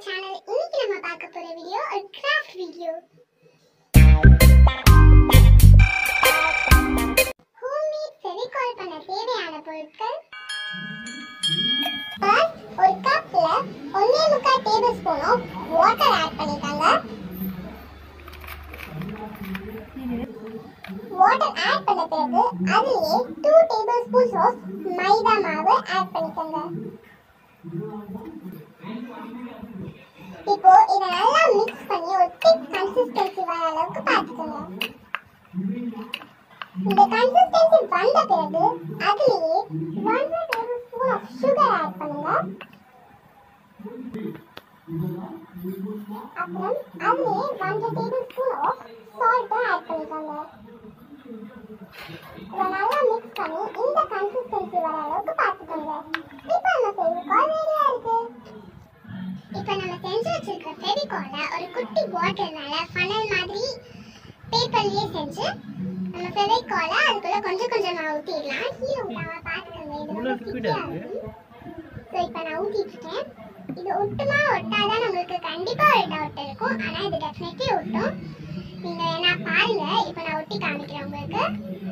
Channel இன்னைக்கு நம்ம பார்க்க போற வீடியோ ஒரு கிராஃப்ட் வீடியோ ஹோம்மேட் ஃபெவிகால் பண்ண தேவையான பொருட்கள் First, ஒரு கப்ல ஒன்னே முக்கால் tablespoon of water add பண்ணிக்கோங்க வாட்டர் ஆட் பண்ண பிறகு அதுலயே டூ டேபிள் ஸ்பூன்ஸ் ஆஃப் மைதா மாவு ஆட் பண்ணிக்கோங்க இப்போ இதை நல்லா மிக்ஸ் பண்ணி ஒரு திக் கன்சிஸ்டன்சி வர அளவுக்கு பார்த்துக்கோங்க இந்த கன்சிஸ்டன்சி வந்த பிறகு அதுலயே one tablespoon of sugar add பண்ணுங்க அப்புறம் அதுலயே one tablespoon of salt add பண்ணிக்கோங்க இதை நல்லா மிக்ஸ் பண்ணி இந்த கன்சிஸ்டன்சி வர அளவுக்கு பார்த்துக்கோங்க இப்போ நம்ம ஃபெவிகால் ரெடியா இருக்கு இப்போ நம்ம செஞ்சு வச்சிருக்க ஃபெவிகால ஒரு குட்டி பாட்டில்னால ஃபனல் மாதிரி பேப்பர்லயே செஞ்சு நம்ம ஃபெவிகால அதுக்குள்ள கொஞ்சம் கொஞ்சமா ஊத்திடலாம் கீழே விடாம பார்த்துக்கோங்க இது ரொம்ப இவ்வளவு liquid திக்கியா ஆ இருக்கு? இருக்கும் ஸோ இப்போ நான் ஊத்திட்டு இருக்கேன் இது ஒட்டுமா ஒட்டாதான் நம்மளுக்கு கண்டிப்பா ஒரு டவுட் இருக்கும் ஆனா இது டெஃபினெட்லி ஒட்டும் நீங்க வேணா பாருங்க இப்போ நான் ஒட்டி காமிக்கிறேன் உங்களுக்கு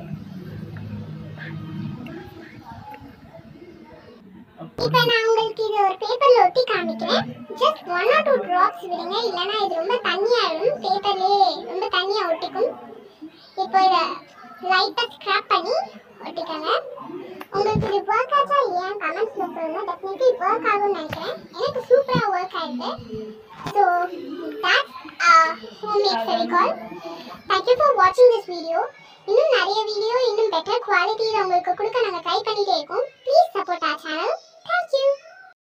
இப்போ நான் உங்களுக்கு இது ஒரு பேப்பர்ல ஒட்டி காமிக்கிறேன் just one or two drops விடுங்க இல்லனா இது ரொம்ப தண்ணியாயிடும் பேப்பர்லயே ரொம்ப தண்ணியா ஒட்டிக்கும் இப்போ இத லைட்டா ஸ்க்ரப் பண்ணி ஒட்டிக்கோங்க உங்களுக்கு இது ஒர்க் ஆச்சா இல்லையா கமெண்ட்ஸ்ல சொல்லுங்க டெஃபினெட்லி ஒர்க் ஆகும்னு நினைக்கிறேன் எனக்கு சூப்பரா ஒர்க் ஆயிருக்கு so that's homemade Fevicol thank you for வாட்சிங் திஸ் வீடியோ இன்னும் நிறைய வீடியோ இன்னும் பெட்டர் குவாலிட்டியில் உங்களுக்கு கொடுக்க நாங்கள் ட்ரை பண்ணிட்டே இருக்கோம் please support our channel thank you